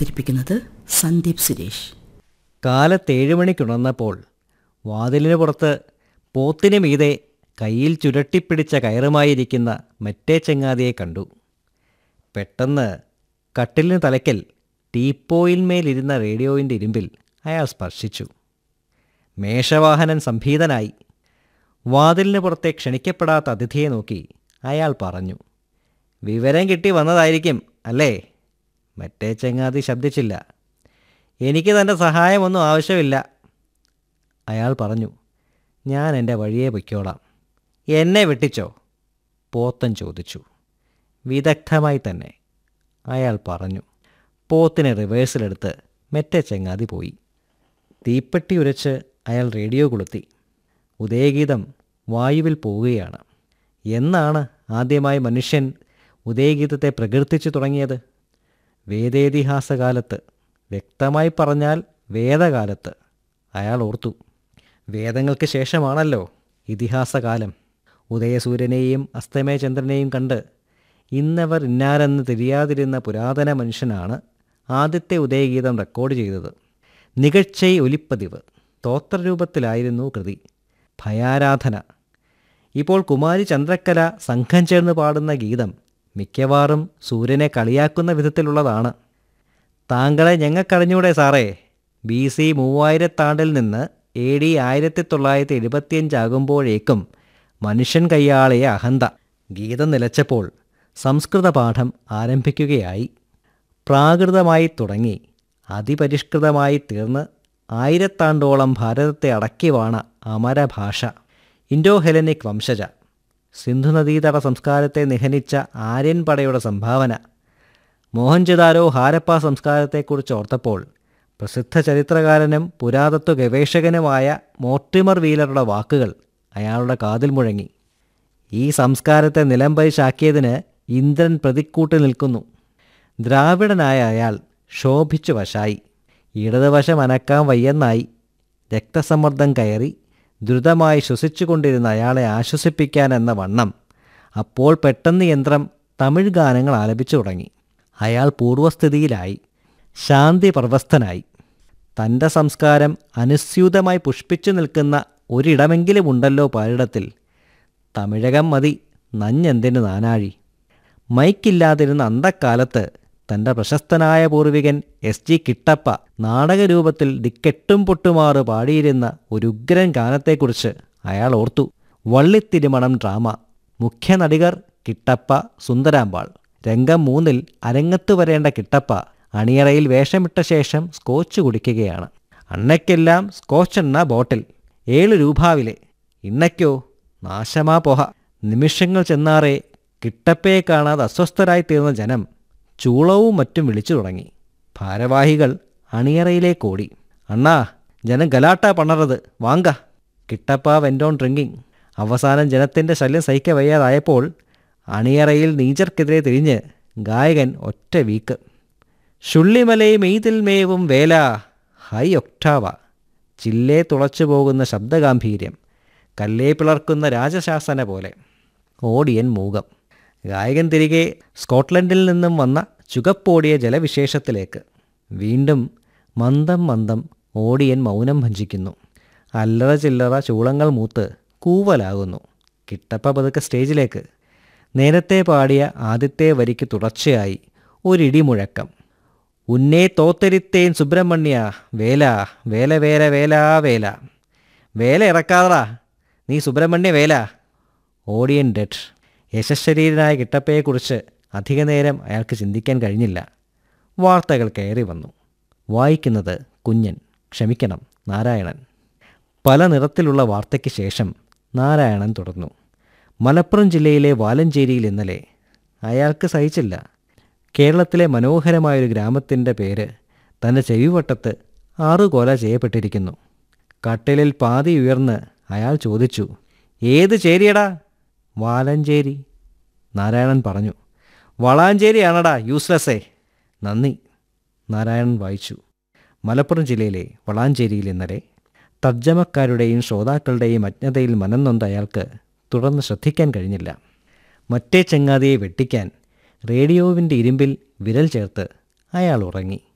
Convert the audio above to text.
അവതരിപ്പിക്കുന്നത് സന്ദീപ് സുരേഷ് കാലത്ത് ഏഴ് മണിക്കുണർന്നപ്പോൾ വാതിലിന് പുറത്ത് പോത്തിന് മീതെ കയ്യിൽ ചുരട്ടിപ്പിടിച്ച കയറുമായിരിക്കുന്ന മറ്റേ ചങ്ങാതിയെ കണ്ടു പെട്ടെന്ന് കട്ടിലിന് തലയ്ക്കൽ ടീപ്പോയിന്മേലിരുന്ന റേഡിയോയിൻ്റെ ഇരുമ്പിൽ അയാൾ സ്പർശിച്ചു മേഷവാഹനൻ സംഭീതനായി വാതിലിന് പുറത്തെ ക്ഷണിക്കപ്പെടാത്ത അതിഥിയെ നോക്കി അയാൾ പറഞ്ഞു വിവരം കിട്ടി വന്നതായിരിക്കും അല്ലേ മറ്റേ ചങ്ങാതി ശബ്ദിച്ചില്ല എനിക്ക് തൻ്റെ സഹായമൊന്നും ആവശ്യമില്ല അയാൾ പറഞ്ഞു ഞാൻ എൻ്റെ വഴിയെ പൊയ്ക്കോളാം എന്നെ വെട്ടിച്ചോ പോത്തൻ ചോദിച്ചു വിദഗ്ധമായി തന്നെ അയാൾ പറഞ്ഞു പോത്തിനെ റിവേഴ്സിലെടുത്ത് മെറ്റെ ചങ്ങാതി പോയി തീപ്പെട്ടി ഉരച്ച് അയാൾ റേഡിയോ കൊളുത്തി ഉദയഗീതം വായുവിൽ പോവുകയാണ് എന്നാണ് ആദ്യമായി മനുഷ്യൻ ഉദയഗീതത്തെ പ്രകീർത്തിച്ചു തുടങ്ങിയത് വേദേതിഹാസകാലത്ത് വ്യക്തമായി പറഞ്ഞാൽ വേദകാലത്ത് അയാൾ ഓർത്തു വേദങ്ങൾക്ക് ശേഷമാണല്ലോ ഇതിഹാസകാലം ഉദയസൂര്യനെയും അസ്തമയചന്ദ്രനെയും കണ്ട് ഇന്നവർ ഇന്നാരെന്ന് തിരിയാതിരുന്ന പുരാതന മനുഷ്യനാണ് ആദ്യത്തെ ഉദയഗീതം റെക്കോർഡ് ചെയ്തത് നികഴ്ചൈ ഒലിപ്പതിവ് സ്തോത്രരൂപത്തിലായിരുന്നു കൃതി ഭയാരാധന ഇപ്പോൾ കുമാരി ചന്ദ്രക്കല സംഘം ചേർന്ന് പാടുന്ന ഗീതം മിക്കവാറും സൂര്യനെ കളിയാക്കുന്ന വിധത്തിലുള്ളതാണ് താങ്കളെ ഞങ്ങൾക്കറിഞ്ഞൂടെ സാറേ ബി സി മൂവായിരത്താണ്ടിൽ നിന്ന് എ ഡി ആയിരത്തി തൊള്ളായിരത്തി എഴുപത്തിയഞ്ചാകുമ്പോഴേക്കും മനുഷ്യൻ കയ്യാളിയ അഹന്ത ഗീതം നിലച്ചപ്പോൾ സംസ്കൃത പാഠം ആരംഭിക്കുകയായി പ്രാകൃതമായി തുടങ്ങി അതിപരിഷ്കൃതമായി തീർന്ന് ആയിരത്താണ്ടോളം ഭാരതത്തെ അടക്കിവാണ അമരഭാഷ ഇൻഡോ ഹെലനിക് വംശജ സിന്ധുനദീതട സംസ്കാരത്തെ നിഹനിച്ച ആര്യൻ പടയുടെ സംഭാവന മോഹൻജദാരോ ഹാരപ്പ സംസ്കാരത്തെക്കുറിച്ച് ഓർത്തപ്പോൾ പ്രസിദ്ധ ചരിത്രകാരനും പുരാതത്വ ഗവേഷകനുമായ മോർട്ടിമർ വീലറുടെ വാക്കുകൾ അയാളുടെ കാതിൽ മുഴങ്ങി ഈ സംസ്കാരത്തെ നിലംപരിശാക്കിയതിന് ഇന്ദ്രൻ പ്രതിക്കൂട്ട് നിൽക്കുന്നു ദ്രാവിഡനായ അയാൾ ശോഭിച്ചു വശായി ഇടതുവശം അനക്കാൻ വയ്യെന്നായി രക്തസമ്മർദ്ദം കയറി ദ്രുതമായി ശ്വസിച്ചുകൊണ്ടിരുന്ന അയാളെ ആശ്വസിപ്പിക്കാൻ എന്ന വണ്ണം അപ്പോൾ പെട്ടെന്ന് യന്ത്രം തമിഴ് ഗാനങ്ങൾ ആലപിച്ചു തുടങ്ങി അയാൾ പൂർവ്വസ്ഥിതിയിലായി ശാന്തി പ്രവസ്ഥനായി തൻ്റെ സംസ്കാരം അനുസ്യൂതമായി പുഷ്പിച്ചു നിൽക്കുന്ന ഒരിടമെങ്കിലും ഉണ്ടല്ലോ പാരിടത്തിൽ തമിഴകം മതി നഞ്ഞെന്തിന് നാനാഴി മൈക്കില്ലാതിരുന്ന അന്തക്കാലത്ത് തൻ്റെ പ്രശസ്തനായ പൂർവികൻ എസ് ജി കിട്ടപ്പ നാടകരൂപത്തിൽ ദിക്കെട്ടും പൊട്ടുമാറ് പാടിയിരുന്ന ഒരു ഉഗ്രൻ ഗാനത്തെക്കുറിച്ച് അയാൾ ഓർത്തു വള്ളിത്തിരുമണം ഡ്രാമ മുഖ്യ നടികർ കിട്ടപ്പ സുന്ദരാമ്പാൾ രംഗം മൂന്നിൽ അരങ്ങത്ത് വരേണ്ട കിട്ടപ്പ അണിയറയിൽ വേഷമിട്ട ശേഷം സ്കോച്ച് കുടിക്കുകയാണ് അണ്ണയ്ക്കെല്ലാം സ്കോച്ചെണ്ണ ബോട്ടിൽ ഏഴ് രൂപാവിലെ ഇണ്ണയ്ക്കോ നാശമാ പോഹ നിമിഷങ്ങൾ ചെന്നാറേ കിട്ടപ്പയെ കാണാതെ അസ്വസ്ഥരായി തീർന്ന ജനം ചൂളവും മറ്റും വിളിച്ചു തുടങ്ങി ഭാരവാഹികൾ അണിയറയിലേക്കോടി അണ്ണാ ജനം ഗലാട്ട പണറത് വാങ്ക കിട്ടപ്പ വെൻഡോൺ ഡ്രിങ്കിങ് അവസാനം ജനത്തിൻ്റെ ശല്യം സഹിക്ക വയ്യാതായപ്പോൾ അണിയറയിൽ നീച്ചർക്കെതിരെ തിരിഞ്ഞ് ഗായകൻ ഒറ്റ വീക്ക് ഷുള്ളിമലയും എയ്തിൽ മേവും വേല ഹൈ ഒക്ടാവ ചില്ലേ തുളച്ചു പോകുന്ന ശബ്ദഗാംഭീര്യം കല്ലേ പിളർക്കുന്ന രാജശാസന പോലെ ഓടിയൻ മൂകം ഗായകൻ തിരികെ സ്കോട്ട്ലൻഡിൽ നിന്നും വന്ന ചുകപ്പോടിയ ജലവിശേഷത്തിലേക്ക് വീണ്ടും മന്ദം മന്ദം ഓടിയൻ മൗനം ഭഞ്ചിക്കുന്നു അല്ലറ ചില്ലറ ചൂളങ്ങൾ മൂത്ത് കൂവലാകുന്നു കിട്ടപ്പ പതുക്കെ സ്റ്റേജിലേക്ക് നേരത്തെ പാടിയ ആദ്യത്തെ വരിക്ക് തുടർച്ചയായി ഒരിടിമുഴക്കം ഉന്നേ തോത്തരിത്തേൻ സുബ്രഹ്മണ്യ വേല വേല വേല വേല വേല വേല ഇറക്കാതറാ നീ സുബ്രഹ്മണ്യ വേല ഓടിയൻ ഡെഡ് യശശരീരനായ കിട്ടപ്പയെക്കുറിച്ച് അധികനേരം അയാൾക്ക് ചിന്തിക്കാൻ കഴിഞ്ഞില്ല വാർത്തകൾ കയറി വന്നു വായിക്കുന്നത് കുഞ്ഞൻ ക്ഷമിക്കണം നാരായണൻ പല നിറത്തിലുള്ള വാർത്തയ്ക്ക് ശേഷം നാരായണൻ തുടർന്നു മലപ്പുറം ജില്ലയിലെ വാലഞ്ചേരിയിൽ ഇന്നലെ അയാൾക്ക് സഹിച്ചില്ല കേരളത്തിലെ മനോഹരമായൊരു ഗ്രാമത്തിൻ്റെ പേര് തൻ്റെ ചെവിവട്ടത്ത് ആറു കൊല ചെയ്യപ്പെട്ടിരിക്കുന്നു കട്ടിലിൽ പാതി ഉയർന്ന് അയാൾ ചോദിച്ചു ഏത് ചേരിയടാ വാലഞ്ചേരി നാരായണൻ പറഞ്ഞു വളാഞ്ചേരിയാണടാ യൂസ്ലെസ്സേ നന്ദി നാരായണൻ വായിച്ചു മലപ്പുറം ജില്ലയിലെ വളാഞ്ചേരിയിൽ ഇന്നലെ തർജ്ജമക്കാരുടെയും ശ്രോതാക്കളുടെയും അജ്ഞതയിൽ മനം നൊന്ത അയാൾക്ക് തുടർന്ന് ശ്രദ്ധിക്കാൻ കഴിഞ്ഞില്ല മറ്റേ ചങ്ങാതിയെ വെട്ടിക്കാൻ റേഡിയോവിൻ്റെ ഇരുമ്പിൽ വിരൽ ചേർത്ത് അയാൾ ഉറങ്ങി